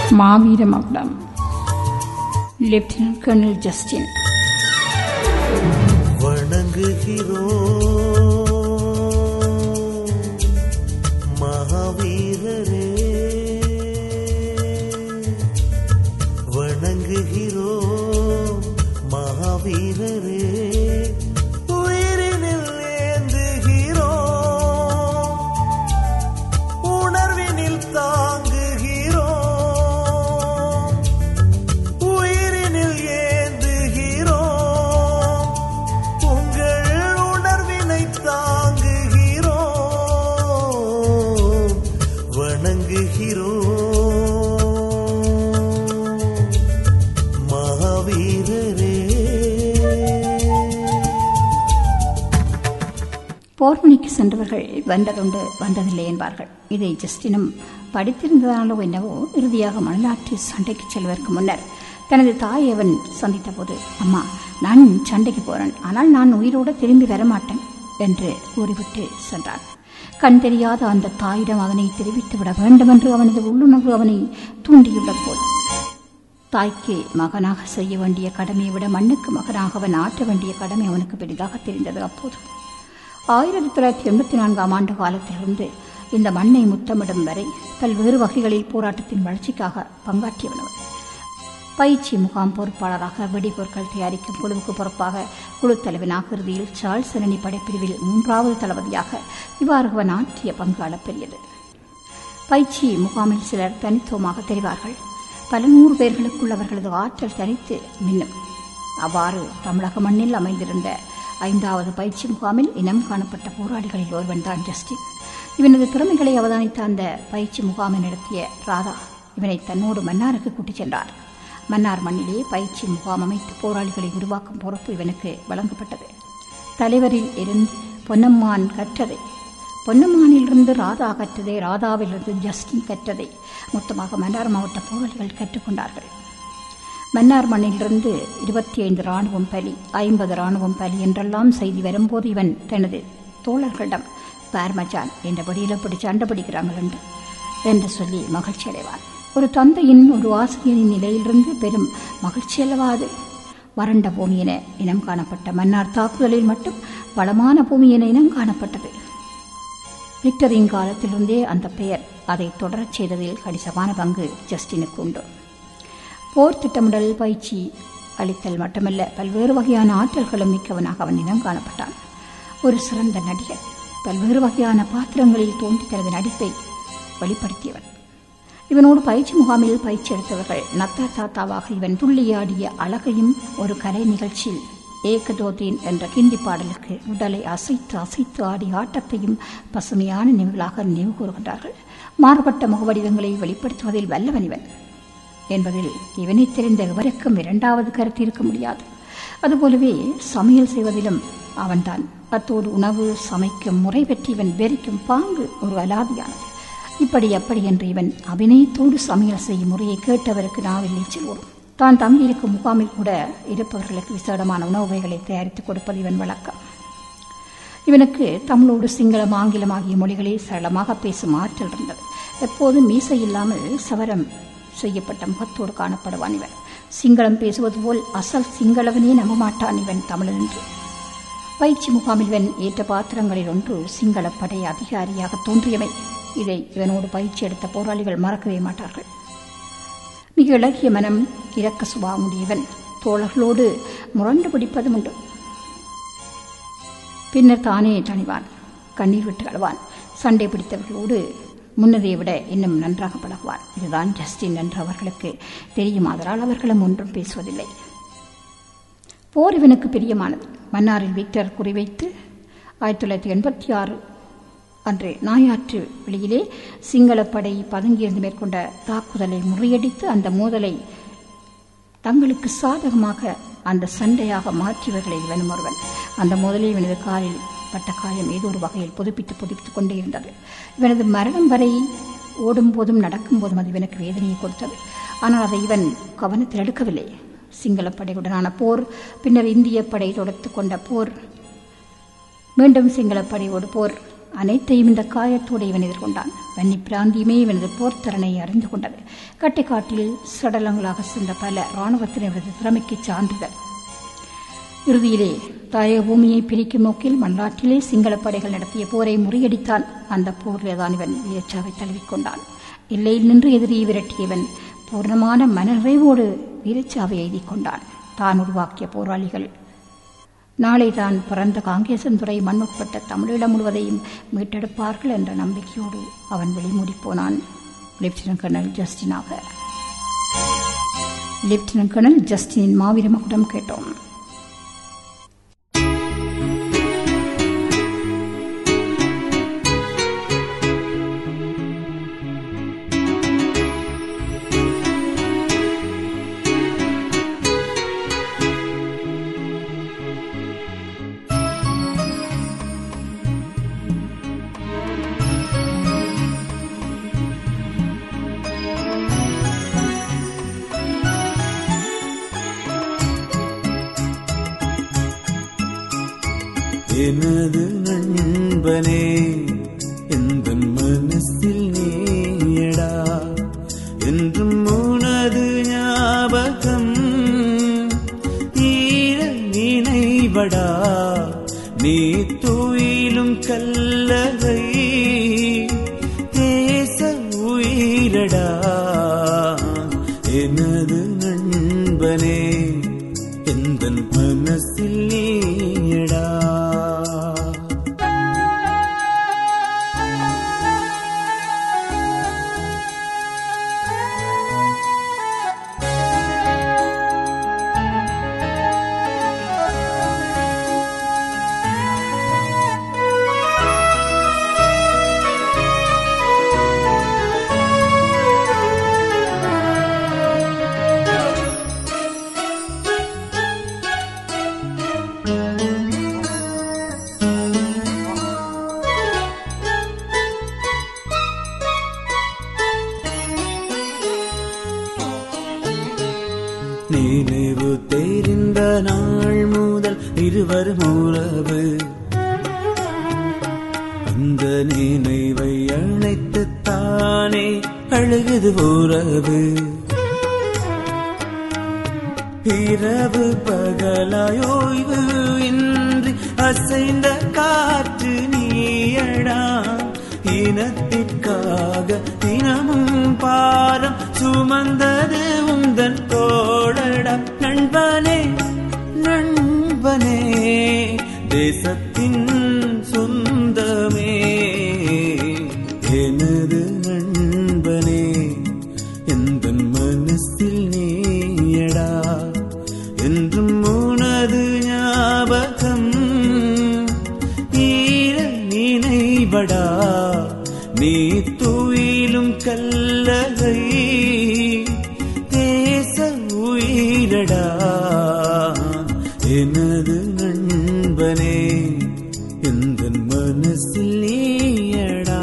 மாவீர மகுடம் lieutenant colonel Justin வணங்குகிறோம் மகாவீரரே வணங்குகிறோம் மகாவீரரே உயிரினில் ஏந்துகிறோம் உணர்வினில் தாங்குகிறோம் உயிரினில் ஏந்துகிறோம் உங்கள் உணர்வினை தாங்குகிறோம் வணங்குகிறோம் மகாவீரரே போர்முனைக்கு சென்றவர்கள் வென்றதுண்டு வந்ததில்லை என்பார்கள் இதை ஜஸ்டினும் படித்திருந்ததாலோ என்னவோ இறுதியாக மணலாற்று சண்டைக்கு செல்வதற்கு முன்னர் தனது தாயை அவன் சந்தித்த போது அம்மா நான் சண்டைக்கு போறேன் ஆனால் நான் உயிரோடு திரும்பி வரமாட்டேன் என்று கூறிவிட்டு சென்றான் கண் தெரியாத அந்த தாயிடம் அதனை தெரிவித்து விட வேண்டும் என்று அவனது உள்ளுணர்வு அவனை தூண்டியுள்ளது போல் தாய்க்கு மகனாக செய்ய வேண்டிய கடமையை விட மண்ணுக்கு மகனாக அவன் ஆற்ற வேண்டிய கடமை அவனுக்கு பெரிதாக தெரிந்தது அப்போது ஆயிரத்தி தொள்ளாயிரத்தி எண்பத்தி நான்காம் ஆண்டு காலத்திலிருந்து இந்த மண்ணை முத்தமிடும் வரை பல்வேறு வகைகளில் போராட்டத்தின் வளர்ச்சிக்காக பங்காற்றியவன் அவன் பயிற்சி முகாம் பொறுப்பாளராக வெடிபொருட்கள் தயாரிக்கும் குழுவுக்கு பொறுப்பாக குழு தலைவனாக இறுதியில் சார்ல்ஸ் சரணி படைப்பிரிவில் மூன்றாவது தளபதியாக இவ்வாறு அவன் ஆற்றிய பங்கு அளப்பெரியது பயிற்சி முகாமில் சிலர் தனித்துவமாக தெரிவார்கள் பல நூறு பேர்களுக்குள் அவர்களது ஆற்றல் தனித்து மின்னும் அவ்வாறு தமிழக மண்ணில் அமைந்திருந்த ஐந்தாவது பயிற்சி முகாமில் இனம் காணப்பட்ட போராளிகளில் ஒருவன் தான் ஜஸ்டின் இவனது திறமைகளை அவதானித்த அந்த பயிற்சி முகாமை நடத்திய ராதா இவனை தன்னோடு மன்னாருக்கு கூட்டிச் சென்றார் மன்னார் மண்ணிலே பயிற்சி முகாம் அமைத்து போராளிகளை உருவாக்கும் பொறுப்பு இவனுக்கு வழங்கப்பட்டது தலைவரில் இருந்து பொன்னம்மான் கற்றதை பொன்னம்மானிலிருந்து ராதா கற்றதை ராதாவிலிருந்து ஜஸ்டின் கற்றதை மொத்தமாக மன்னார் மாவட்ட போராளிகள் கற்றுக்கொண்டார்கள் மன்னார் மண்ணிலிருந்து இருபத்தி ஐந்து ராணுவம் பலி ஐம்பது ராணுவம் பலி என்றெல்லாம் செய்தி வரும்போது இவன் தனது தோழர்களிடம் பார்மஜான் என்ற படியில் இப்படி சண்டை பிடிக்கிறாங்கள் என்று என்று சொல்லி மகிழ்ச்சி அடைவான் ஒரு தந்தையின் ஒரு ஆசிரியரின் நிலையிலிருந்து பெரும் மகிழ்ச்சி அல்லவாது வறண்ட பூமி என இனம் காணப்பட்ட மன்னார் தாக்குதலில் மட்டும் வளமான பூமி என இனம் காணப்பட்டது விக்டரின் காலத்திலிருந்தே அந்த பெயர் அதை தொடரச் செய்ததில் கணிசமான பங்கு ஜஸ்டினுக்கு உண்டு போர் திட்டமிடல் பயிற்சி அளித்தல் மட்டுமல்ல பல்வேறு வகையான ஆற்றல்களும் மிக்கவனாக அவன் இனம் காணப்பட்டான் ஒரு சிறந்த நடிகர் பல்வேறு வகையான பாத்திரங்களில் தோன்றி தனது நடிப்பை வெளிப்படுத்தியவன் இவனோடு பயிற்சி முகாமில் பயிற்சி எடுத்தவர்கள் நத்தார் தாத்தாவாக இவன் துள்ளியாடிய அழகையும் ஒரு கலை நிகழ்ச்சியில் ஏகதோதீன் என்ற ஹிந்தி பாடலுக்கு உடலை அசைத்து அசைத்து ஆடி ஆட்டத்தையும் பசுமையான நினைவுகளாக நினைவு கூறுகின்றார்கள் மாறுபட்ட முகவடிவங்களை வெளிப்படுத்துவதில் வல்லவன் இவன் என்பதில் இவனை தெரிந்த எவருக்கும் இரண்டாவது கருத்து இருக்க முடியாது அதுபோலவே சமையல் செய்வதிலும் அவன்தான் அத்தோடு உணவு சமைக்கும் முறை பற்றி இவன் வெறிக்கும் பாங்கு ஒரு அலாதியானது இப்படி அப்படி என்று இவன் அபிநயத்தோடு சமையல் செய்யும் முறையை கேட்டவருக்கு நாவில் நீச்சல் வரும் தான் தங்கியிருக்கும் முகாமில் கூட இருப்பவர்களுக்கு விசேடமான உணவு வகைகளை தயாரித்துக் கொடுப்பது இவன் வழக்கம் இவனுக்கு தமிழோடு சிங்களம் ஆங்கிலம் ஆகிய மொழிகளில் சரளமாக பேசும் ஆற்றல் இருந்தது எப்போதும் மீசை இல்லாமல் சவரம் செய்யப்பட்ட முகத்தோடு காணப்படுவான் இவன் சிங்களம் பேசுவது போல் அசல் சிங்களவனே நம்ப மாட்டான் இவன் தமிழன் என்று பயிற்சி முகாமில் இவன் ஏற்ற பாத்திரங்களில் ஒன்று சிங்கள படை அதிகாரியாக தோன்றியவை இதை இவனோடு பயிற்சி எடுத்த போராளிகள் மறக்கவே மாட்டார்கள் மிக இலகிய மனம் இரக்க சுபாமுடையவன் தோழர்களோடு முரண்டு பிடிப்பதும் உண்டு பின்னர் தானே தணிவான் கண்ணீர் விட்டு அழுவான் சண்டை பிடித்தவர்களோடு முன்னதை விட இன்னும் நன்றாக பழகுவான் இதுதான் ஜஸ்டின் என்று அவர்களுக்கு தெரியும் அதனால் அவர்களும் ஒன்றும் பேசுவதில்லை போர் இவனுக்கு பிரியமானது மன்னாரில் விக்டர் குறிவைத்து ஆயிரத்தி தொள்ளாயிரத்தி எண்பத்தி ஆறு அன்று நாயாற்று வெளியிலே சிங்களப்படை பதுங்கியிருந்து மேற்கொண்ட தாக்குதலை முறியடித்து அந்த மோதலை தங்களுக்கு சாதகமாக அந்த சண்டையாக மாற்றியவர்களை இவனும் ஒருவன் அந்த மோதலில் இவனது காலில் பட்ட காயம் ஏதோ ஒரு வகையில் புதுப்பித்து புதுப்பித்துக் கொண்டே இருந்தது இவனது மரணம் வரை ஓடும் போதும் நடக்கும் போதும் அது இவனுக்கு வேதனையை கொடுத்தது ஆனால் அதை இவன் கவனத்தில் எடுக்கவில்லை சிங்கள படையுடனான போர் பின்னர் இந்திய படை தொடுத்து கொண்ட போர் மீண்டும் சிங்கள படையோடு போர் அனைத்தையும் இந்த காயத்தோடு இவன் எதிர்கொண்டான் வன்னி பிராந்தியமே இவனது போர்த்திறனை அறிந்து கொண்டது கட்டிக்காட்டில் சடலங்களாக சென்ற பல இராணுவத்தினரது திறமைக்கு சான்றிதழ் இறுதியிலே தாய பூமியை பிரிக்கும் நோக்கில் மல்லாற்றிலே சிங்கள படைகள் நடத்திய போரை முறியடித்தான் அந்த போரில் தான் இவன் வீரச்சாவை தழுவிக்கொண்டான் எல்லையில் நின்று எதிரியை விரட்டியவன் பூர்ணமான மனநிறைவோடு வீரச்சாவை எய்திக் கொண்டான் தான் உருவாக்கிய போராளிகள் நாளை தான் பிறந்த காங்கேசன் துறை மண்ணுட்பட்ட தமிழீழம் முழுவதையும் மீட்டெடுப்பார்கள் என்ற நம்பிக்கையோடு அவன் வெளிமூடி போனான் லெப்டினன்ட் கர்னல் ஜஸ்டினாக லெப்டினன்ட் கர்னல் ஜஸ்டினின் மாவீர மகுடம் கேட்டோம் எனது நண்பனே எந்த மனசில் நீயடா என்றும் உனது ஞாபகம் ஈர நினைவடா நீ துயிலும் கல்லறை தேச உயிரடா எனது நண்பனே எந்த மனசில் நீயடா நினைவு தெரிந்த நாள் முதல் இருவரும் உறவு அந்த நினைவை அழைத்து தானே அழுகுது உறவு இரவு பகலாயோய்வு இன்றி அசைந்த காற்று நீயடா இனத்திற்காக தினமும் பாரம் சுமந்தது உந்தன் தோழடா நண்பனே நண்பனே தேசத்தின் சொந்தமே எனது நண்பனே எந்த மனசில் நீயடா என்றும் உனது ஞாபகம் ஈர நினைவடா நீ துயிலும் கல்லறை தேச உயிரடா எனது நண்பனே எந்த மனசில் நீயடா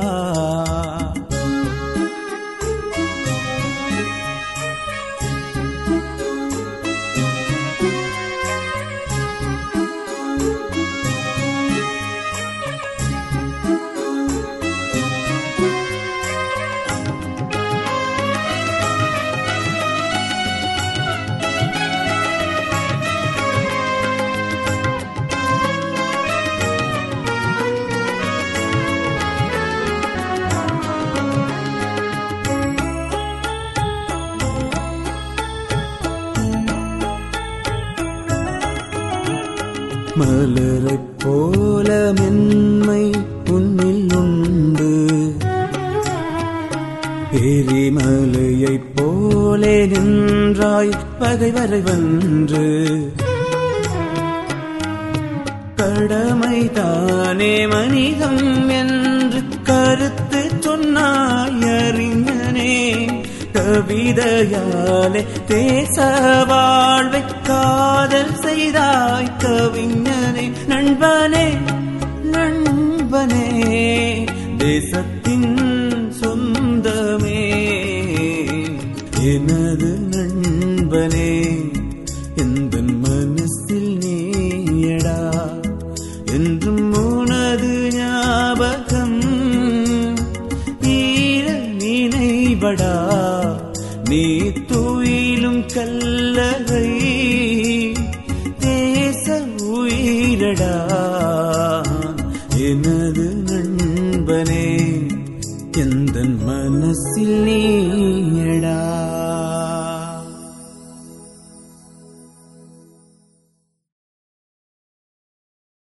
மலரைப் போல மென்மை உன்னில் உண்டு எரிமலையைப் போலே நின்றாய் பகைவரை வென்று கடமை தானே மனிதம் என்று கருத்து சொன்னாய் அறிஞனே கவிதையாலே தேச வாழ்வை காதல் செய்தாய் கவிஞனே நண்பனே நண்பனே தேசத்தின் சொந்தமே எனது நண்பனே எந்த மனசில் நீயடா என்றும் உனது ஞாபகம் கல்லறை தேச உயிரடா எனது நண்பனே எந்த மனசில் நீயடா